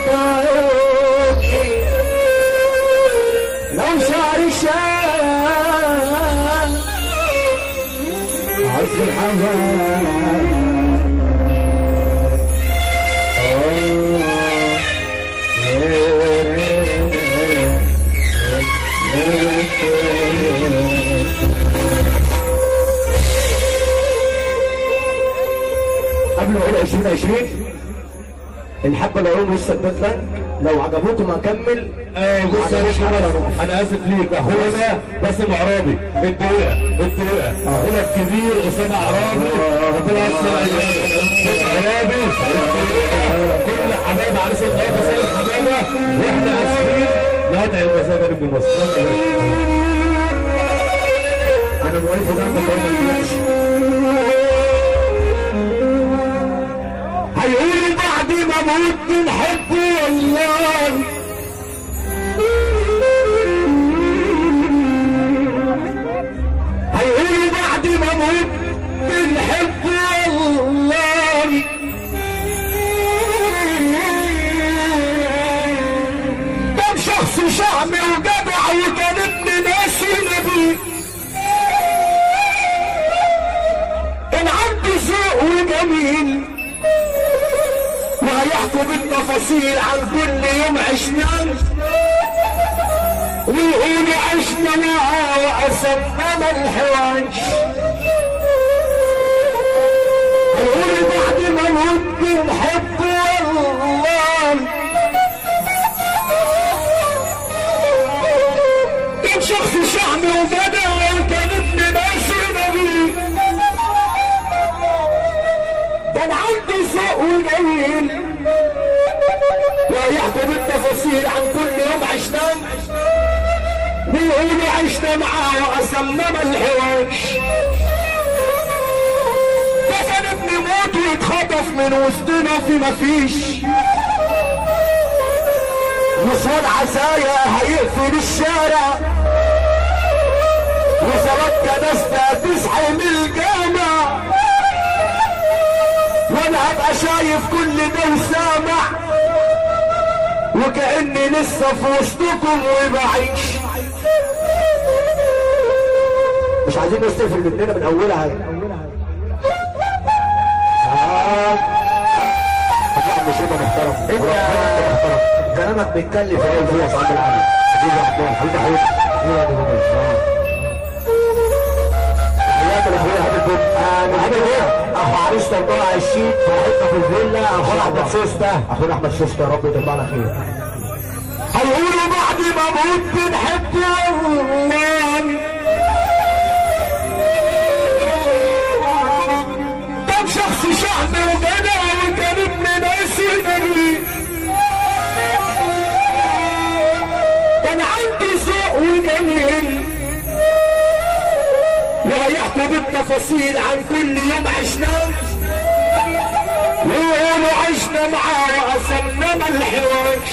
عيوني لو شعر الشام عز الحمام قبل ما اقول 2020 الحبه العلوم لسه اديت لو عجبوكم هكمل ايه بص يا باشا انا انا اسف ليك اخونا باسم عرابي الدقيقه الدقيقه اخونا الكبير اسامه عرابي ربنا يستر عليك عرابي كل حبايب عريس الغيب سالم حبايبه واحنا اسفين ندعي المساجد ابن مصر انا مواليد جنب الدولة هيقول بعد ما اموت بنحبه والله هيقول بعد ما اموت بنحبه والله ده شخص شعبي وجدع وكان ابن ناس نبي كان عنده ذوق وجميل وهيحكوا بالتفاصيل عن كل يوم عشناه ويقولوا عشنا معاه وقسمنا الحواش يقولوا بعد ما نموت بنحبه والله كان شخص شعبي وبدع وكان ابن ناس نبي كان عنده ذوق وجميل ويحكوا بالتفاصيل عن كل يوم عشناه بيقولوا عشنا معاه وقسمنا الحواش ده كان ابن موت ويتخطف من وسطنا في مفيش وصول عزايا هيقفل الشارع وصلات كناسة تزحم الجامع وانا هبقى شايف كل ده وسامع وكأني لسه في وسطكم وبعيش مش عايزين نستقفل مننا من اولها هي مش هيبقى محترم انت كلامك بيتكلف يا قلبي يا صاحب العالم حبيبي يا احمد حبيبي حبيبي حياك الاخويا حبيب انا حبيب اخو عريس 24 فرحتنا في الفيلا اخونا احمد سوسته اخونا احمد سوسته يا رب يطلع على خير هيقولوا بعد ما اموت بنحبه والله كان شخص شعبي وجدع وكان ابن ناس نبي كان عندي ذوق وجميل ويحكوا بالتفاصيل عن كل يوم عشناه ويقولوا عشنا معاه وقسمنا الحواش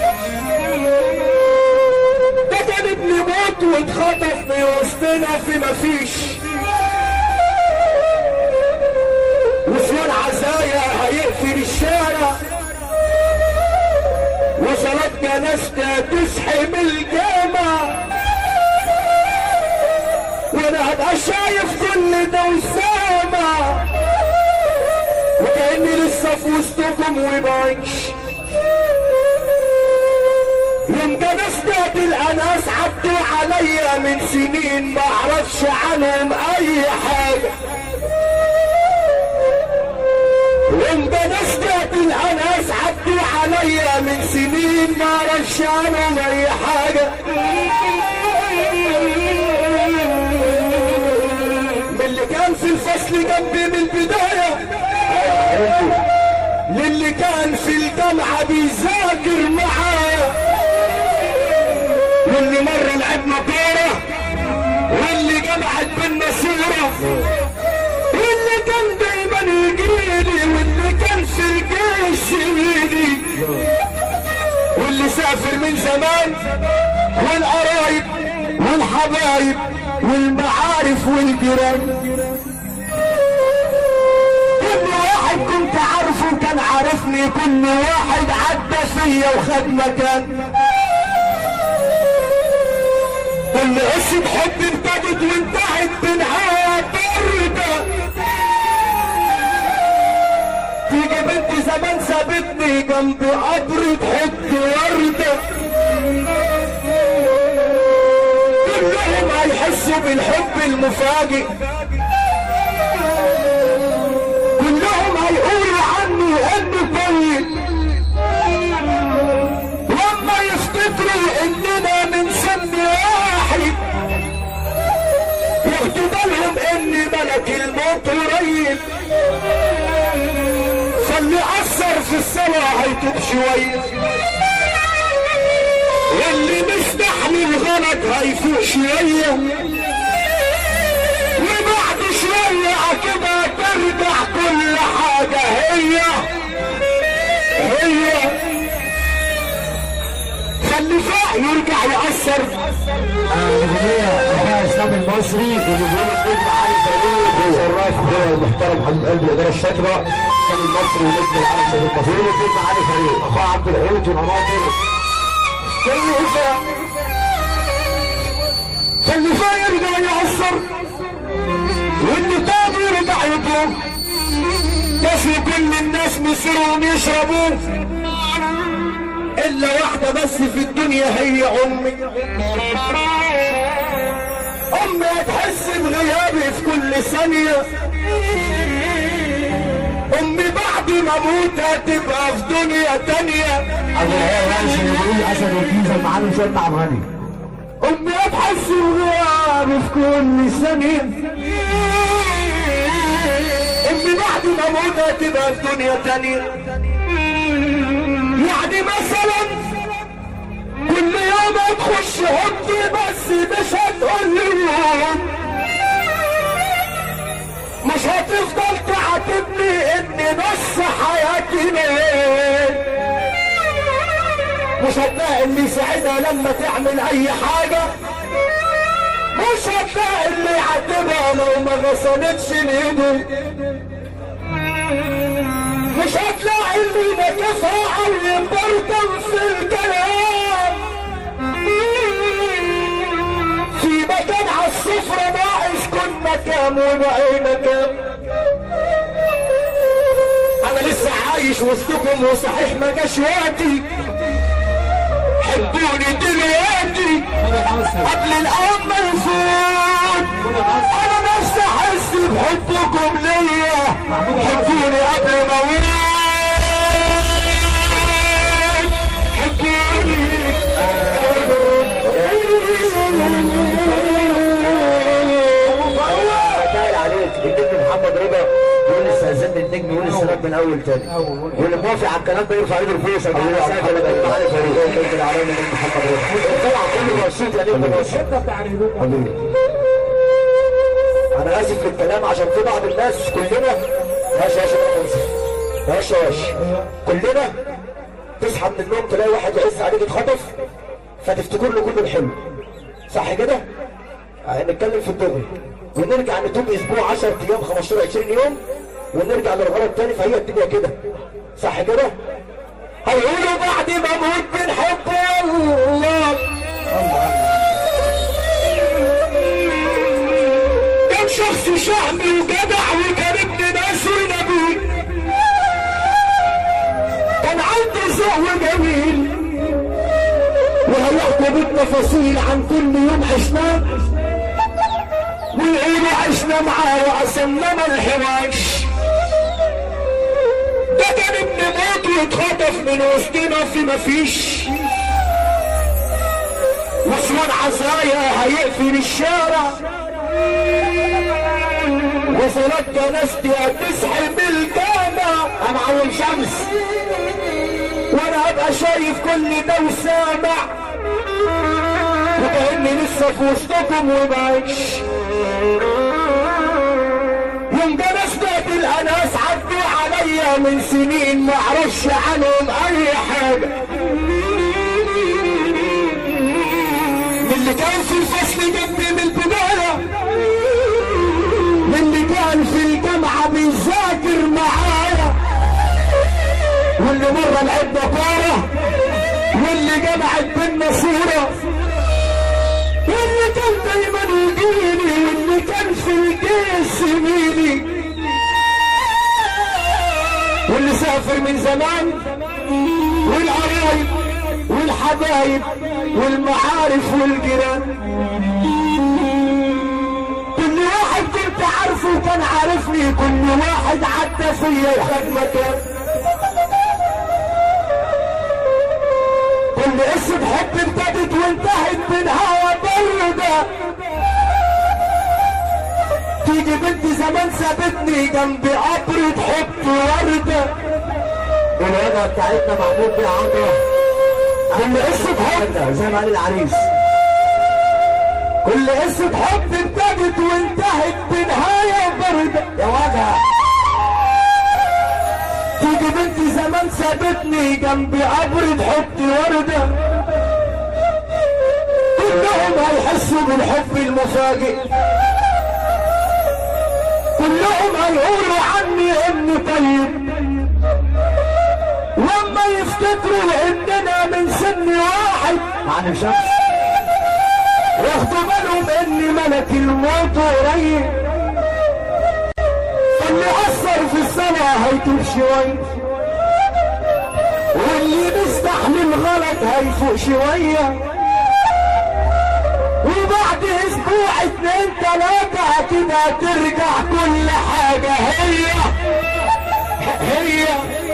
ده كان ابن موت واتخطف من وسطنا في مفيش وصول عزايا هيقفل الشارع وصلات جنازته تزحم الجامع وانا هبقى شايف كل ده وسامع وكاني لسه في وسطكم وبعيش يوم جنازته الاناس عدوا عليا من سنين ما اعرفش عنهم اي حاجه وانت نسكت الاناس عدوا عليا من سنين ما رشانهم اي حاجة من اللي كان في الفصل جنبي من البداية للي كان في الجامعة بيذاكر معايا واللي مرة لعبنا كورة واللي جمعت بينا صورة واللي كان دايما يجيلي واللي كان في الجيش يجي واللي سافر من زمان والقرايب والحبايب والمعارف والجيران كل واحد كنت عارفه كان عارف عرفني كل واحد عدى فيا وخد مكان كل قصة حب ابتدت وانتهت بنهاية باردة تيجي بنت زمان سابتني جنب قبر تحط وردة كلهم هيحسوا بالحب المفاجئ كلهم هيقولوا عني انه طيب لما يفتكروا اننا من سن واحد ياخدوا بالهم ان ملك الموت قريب فاللي اثر في الصلاة هيتوب شوية واللي مستحمل غلط هيفوق شوية وبعد شوية كده ترجع كل حاجة هي هي خلي فوق يرجع يأثر الاغنيه اخويا اسلام المصري اللي بيقول النجم علي فريد وشراف هو المحترم حبيب قلبي الاداره الشاطره اسلام المصري ونجم العالم سيد المصري بيقول النجم علي فريد اخويا عبد الحوت والقناطر خلي فوق خلي فوق يرجع يأثر واللي تاني يرجع يطلب كفي كل الناس مصرهم يشربوا الا واحدة بس في الدنيا هي امي امي هتحس بغيابي في كل ثانية امي بعد ما اموت هتبقى في دنيا تانية ابو العيال رئيس الجمهوريه حسن الجيزه المعلم شد عبد الغني امي هتحس بغيابي في كل ثانية امي بعد ما اموت هتبقى في دنيا تانية يعني مثلا كل يوم هتخش اوضتي بس مش هتقول لي يوم مش هتفضل تعاتبني ان نص حياتي نام مش هتلاقي اللي يساعدها لما تعمل اي حاجة مش هتلاقي اللي يعاتبها لو ما غسلتش الايده مش هتلاقي اللي ينكفها او ينبرطم في الكلام في مكان على السفرة ناقص كنا كام وبقينا كام انا لسه عايش وسطكم وصحيح ما جاش وقتي حبوني دلوقتي قبل الايام ما يفوت انا نفسي احس بحبكم ليا حبوني قبل ما اموت بتاعي عليك النجم محمد رضا يقول استاذن النجم يقول السلام من اول تاني واللي موافق على الكلام ده يرفع ايده لفوق يا جماعه ساعه ولا بقى معانا فريق النجم العالمي النجم محمد رضا طبعا كله مبسوط يا نجم مبسوط حبيبي انا اسف في الكلام عشان في بعض الناس كلنا ماشي يا شباب اسف ماشي يا باشا كلنا تصحى من النوم تلاقي واحد يعز عليك اتخطف فتفتكر له كل الحلو صح كده؟ هنتكلم في الدغري ونرجع نتوب اسبوع 10 ايام 15 20 يوم ونرجع للغلط تاني فهي الدنيا كده صح كده؟ هيقولوا بعد ما اموت بنحب الله كان شخص شعبي وجدع وكان ابن ناس ونبي كان عنده ذوق وجميل وهيحكوا بالتفاصيل عن كل يوم عشناه ويقولوا عشنا معاه وقسمنا الحواش ده كان ابن موت واتخطف من وسطنا في مفيش واسوان عصايا هيقفل الشارع وصلت جنازتي هتسحب الجامع انا عوام شمس وانا هبقى شايف كل ده وسامع وكأني لسه في وسطكم ومعيش يوم جنازتي الاناس عدوا عليا من سنين ما اعرفش عنهم اي حاجه من اللي كان في الفصل جنبي من البدايه من اللي كان في الجامعه بيذاكر معايا كل مرة لعبنا كورة واللي جمعت بينا صورة واللي كان دايما يجيني واللي كان في الجيش زميلي واللي سافر من زمان والقرايب والحبايب والمعارف والجيران كل واحد كنت عارفه وكان عارفني كل واحد عدى فيا وخد مكان كل قصة حب ابتدت وانتهت بالهوا باردة تيجي بنت زمان سابتني جنب قبر حب وردة والوضع بتاعتنا محمود بيه عطا كل قصة حب زي ما قال العريس كل قصة حب ابتدت وانتهت بنهاية باردة يا وجع تيجي بنت زمان سابتني جنب قبر حط وردة كلهم هيحسوا بالحب المفاجئ كلهم هيقولوا عني اني طيب لما يفتكروا اننا من سن واحد معلم شمس ياخدوا بالهم ان ملك الموت قريب اللي اثر في السماء هيتوب شويه واللي مستحمل غلط هيفوق شويه وبعد اسبوع اتنين تلاته كده ترجع كل حاجه هي هي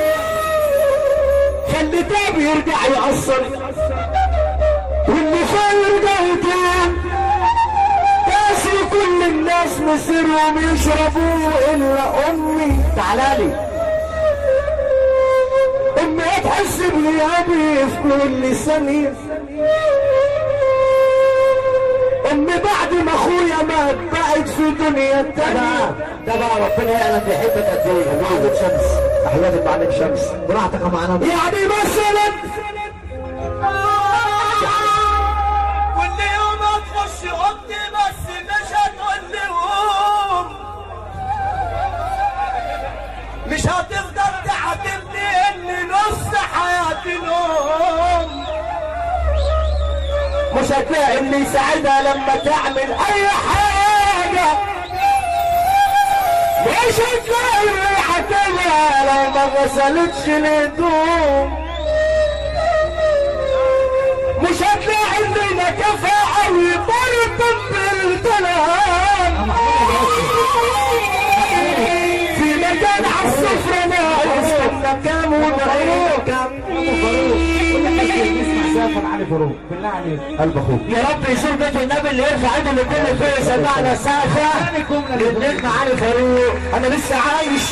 فاللي تاب يرجع يأثر واللي فات يرجع يتوب كاسوا كل الناس مصيرهم يشربوا الا امي تعالالي امي هتحس بغيابي في كل ثانية امي بعد ما اخويا مات بقت في دنيا ده تانية ده بقى ربنا يعلم بيحبك قد ايه معلم شمس تحياتي المعلم شمس براحتك يا معلم يعني مثلا كل يوم هتخش اوضتي بس مش هتقول لي قوم مش هتفضل تعاتبني ان نص حياتي نوم مش هتلاقي اللي يساعدها لما تعمل اي حاجة مش هتلاقي اللي يحكمها لو ما غسلتش الهدوم مش هتلاقي اللي نكفها او يطرطب بالكلام في مكان على السفرة ناقص استنى كام ونعيد كام اسمع سافر علي فاروق بالله عليك قلب اخوك يا رب يزور بيت النبي اللي يرفع ايده لكل فيه سمعنا سافة للنجم علي فاروق انا لسه عايش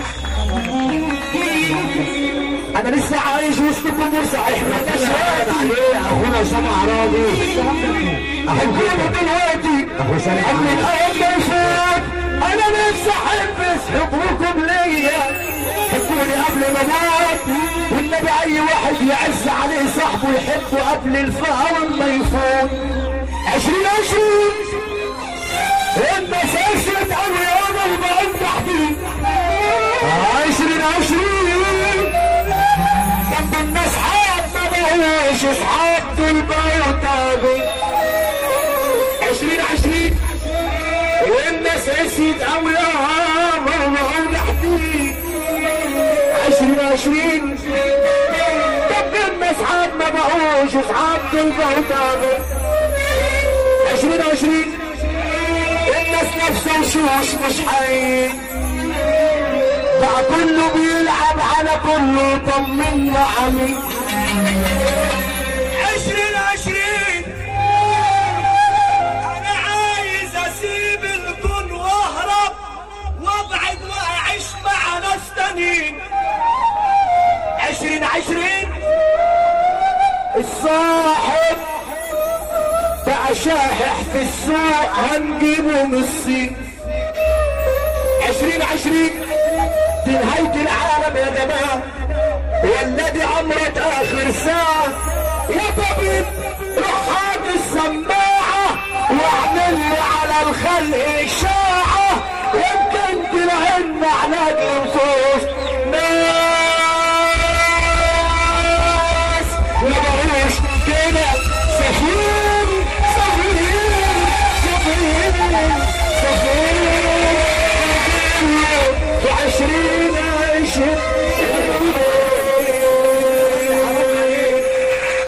انا لسه عايش وسطكم وصحيح ما عليه اخونا اسامه عرابي احبكم دلوقتي اخو سالم قبل علي الايام ما يفوت انا نفسي احب حبكم ليا حبوني قبل ما اموت والنبي اي واحد يعز عليه صاحبه يحبه قبل الفقر ما يفوت عشرين عشرين انت سلسلة الرياضة وبقيت تحديد عشرين عشرين جنب الناس حاب ما بقوش اصحاب دول بقوا تابي عشرين عشرين والناس قسيت قوي يا مرة تحديد عشرين عشرين طب الناس حاب ما بقوش اصحاب دول بقوا تابي عشرين عشرين الناس نفسه وشوش مش حي بقى كله بيلعب على كله طمنا عليه عشرين عشرين انا عايز اسيب الكون واهرب وابعد واعيش مع ناس تانيين عشرين عشرين الصاحب بقى شاحح في السوق هنجيبه من الصين عشرين عشرين دي نهاية العالم يا جماعة يا الذي عمرت آخر ساعة يا طبيب روح هات السماعة واعمل لي على الخلق إشاعة يمكن تلاقينا علاج النفوس ناس عشرين عشرين